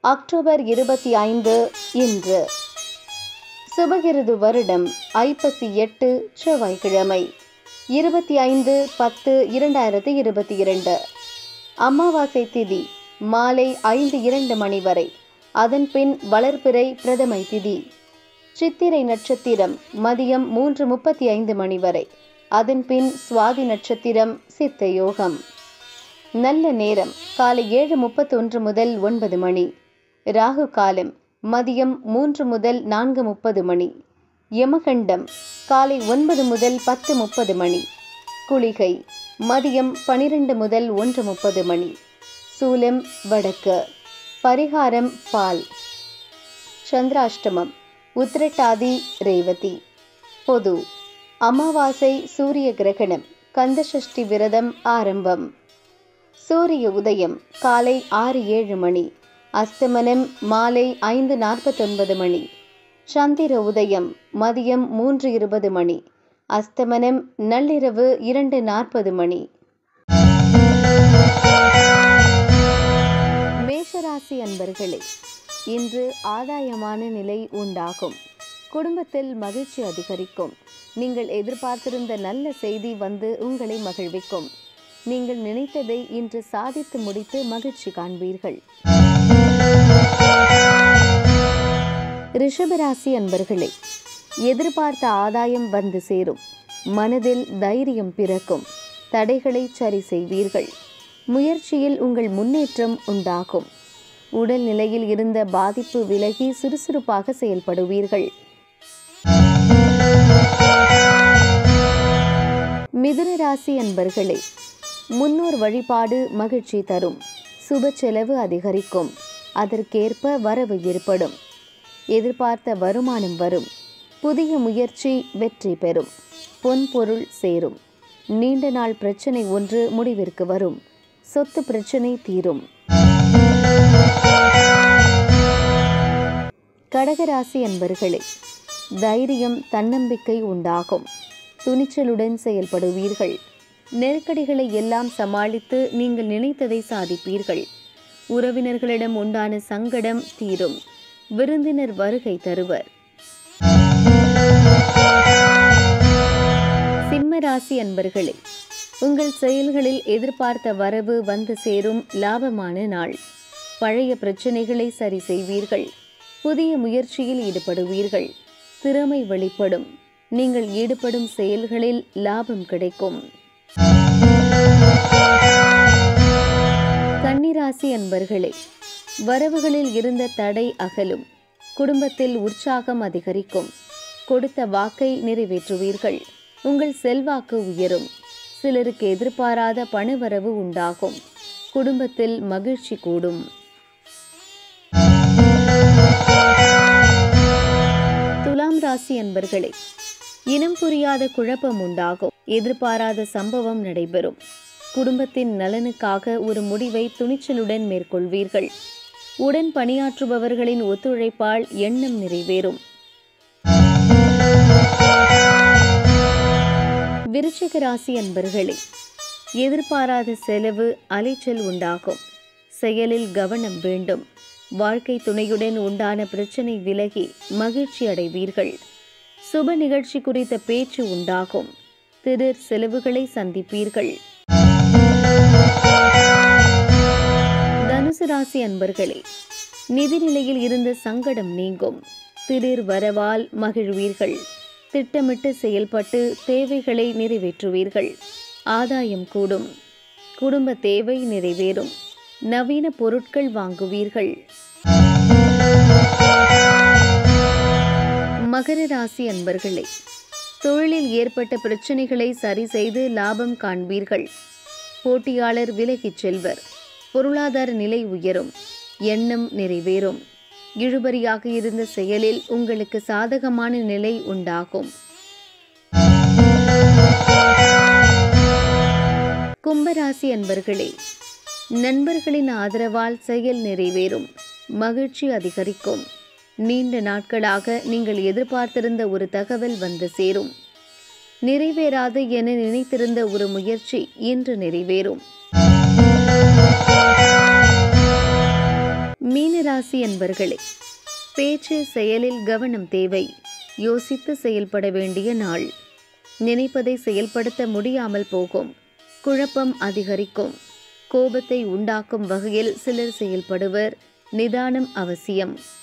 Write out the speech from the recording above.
October இருபத்தி ஐந்து இன்று சுபகிருது வருடம் ஐப்பசி எட்டு செவ்வாய்க்கிழமை இருபத்தி ஐந்து பத்து இரண்டாயிரத்தி இருபத்தி இரண்டு அமாவாசை திதி மாலை ஐந்து இரண்டு மணி வரை அதன் பின் வளர்பிறை பிரதமை திதி சித்திரை நட்சத்திரம் மதியம் மூன்று முப்பத்தி ஐந்து மணி வரை அதன் பின் சுவாதி நட்சத்திரம் சித்த யோகம் நல்ல நேரம் காலை ஏழு முப்பத்தொன்று முதல் ஒன்பது மணி ராகு காலம் மதியம் மூன்று முதல் நான்கு முப்பது மணி யமகண்டம் காலை ஒன்பது முதல் பத்து முப்பது மணி குளிகை மதியம் பனிரெண்டு முதல் ஒன்று முப்பது மணி சூலம் வடக்கு பரிகாரம் பால் சந்திராஷ்டமம் உத்திரட்டாதி ரேவதி பொது அமாவாசை சூரிய கிரகணம் கந்தசஷ்டி விரதம் ஆரம்பம் சூரிய உதயம் காலை ஆறு ஏழு மணி அஸ்தமனம் மாலை ஐந்து நாற்பத்தொன்பது மணி சந்திர உதயம் மதியம் மூன்று இருபது மணி அஸ்தமனம் நள்ளிரவு இரண்டு நாற்பது மணி மேஷராசி அன்பர்களே இன்று ஆதாயமான நிலை உண்டாகும் குடும்பத்தில் மகிழ்ச்சி அதிகரிக்கும் நீங்கள் எதிர்பார்த்திருந்த நல்ல செய்தி வந்து உங்களை மகிழ்விக்கும் நீங்கள் நினைத்ததை இன்று சாதித்து முடித்து மகிழ்ச்சி காண்பீர்கள் ரிஷபராசி அன்பர்களே எதிர்பார்த்த ஆதாயம் வந்து சேரும் மனதில் தைரியம் பிறக்கும் தடைகளை சரி செய்வீர்கள் முயற்சியில் உங்கள் முன்னேற்றம் உண்டாகும் உடல் நிலையில் இருந்த பாதிப்பு விலகி சுறுசுறுப்பாக செயல்படுவீர்கள் மிதுன ராசி அன்பர்களே முன்னோர் வழிபாடு மகிழ்ச்சி தரும் சுப செலவு அதிகரிக்கும் அதற்கேற்ப வரவு ஏற்படும் எதிர்பார்த்த வருமானம் வரும் புதிய முயற்சி வெற்றி பெறும் பொன் பொருள் சேரும் நீண்ட நாள் பிரச்சனை ஒன்று முடிவிற்கு வரும் சொத்து பிரச்சனை தீரும் கடகராசி அன்பர்களே தைரியம் தன்னம்பிக்கை உண்டாகும் துணிச்சலுடன் செயல்படுவீர்கள் நெருக்கடிகளை எல்லாம் சமாளித்து நீங்கள் நினைத்ததை சாதிப்பீர்கள் உறவினர்களிடம் உண்டான சங்கடம் தீரும் விருந்தினர் வருகை தருவர் சிம்ம ராசி அன்பர்களே உங்கள் செயல்களில் எதிர்பார்த்த வரவு வந்து சேரும் லாபமான நாள் பழைய பிரச்சனைகளை சரி செய்வீர்கள் புதிய முயற்சியில் ஈடுபடுவீர்கள் திறமை வெளிப்படும் நீங்கள் ஈடுபடும் செயல்களில் லாபம் கிடைக்கும் கன்னிராசி அன்பர்களே வரவுகளில் இருந்த தடை அகலும் குடும்பத்தில் உற்சாகம் அதிகரிக்கும் கொடுத்த வாக்கை நிறைவேற்றுவீர்கள் உங்கள் செல்வாக்கு உயரும் சிலருக்கு எதிர்பாராத பணவரவு உண்டாகும் குடும்பத்தில் மகிழ்ச்சி கூடும் துலாம் ராசி அன்பர்களே இனம் புரியாத குழப்பம் உண்டாகும் எதிர்பாராத சம்பவம் நடைபெறும் குடும்பத்தின் நலனுக்காக ஒரு முடிவை துணிச்சலுடன் மேற்கொள்வீர்கள் உடன் பணியாற்றுபவர்களின் ஒத்துழைப்பால் எண்ணம் நிறைவேறும் விருச்சிக ராசி அன்பர்களே எதிர்பாராத செலவு அலைச்சல் உண்டாகும் செயலில் கவனம் வேண்டும் வாழ்க்கை துணையுடன் உண்டான பிரச்சனை விலகி மகிழ்ச்சி அடைவீர்கள் சுப நிகழ்ச்சி குறித்த பேச்சு உண்டாகும் திடீர் செலவுகளை சந்திப்பீர்கள் தனுசு ராசி அன்பர்களே நிதிநிலையில் இருந்த சங்கடம் நீங்கும் திடீர் வரவால் மகிழ்வீர்கள் திட்டமிட்டு செயல்பட்டு தேவைகளை நிறைவேற்றுவீர்கள் ஆதாயம் கூடும் குடும்ப தேவை நிறைவேறும் நவீன பொருட்கள் வாங்குவீர்கள் மகர ராசி அன்பர்களே தொழிலில் ஏற்பட்ட பிரச்சனைகளை சரி செய்து லாபம் காண்பீர்கள் போட்டியாளர் விலகிச் செல்வர் பொருளாதார நிலை உயரும் எண்ணம் நிறைவேறும் இழுபறியாக இருந்த செயலில் உங்களுக்கு சாதகமான நிலை உண்டாகும் கும்பராசி அன்பர்களே நண்பர்களின் ஆதரவால் செயல் நிறைவேறும் மகிழ்ச்சி அதிகரிக்கும் நீண்ட நாட்களாக நீங்கள் எதிர்பார்த்திருந்த ஒரு தகவல் வந்து சேரும் நிறைவேறாது என நினைத்திருந்த ஒரு முயற்சி இன்று நிறைவேறும் மீனராசி அன்பர்களே பேச்சு செயலில் கவனம் தேவை யோசித்து செயல்பட வேண்டிய நாள் நினைப்பதை செயல்படுத்த முடியாமல் போகும் குழப்பம் அதிகரிக்கும் கோபத்தை உண்டாக்கும் வகையில் சிலர் செயல்படுவர் நிதானம் அவசியம்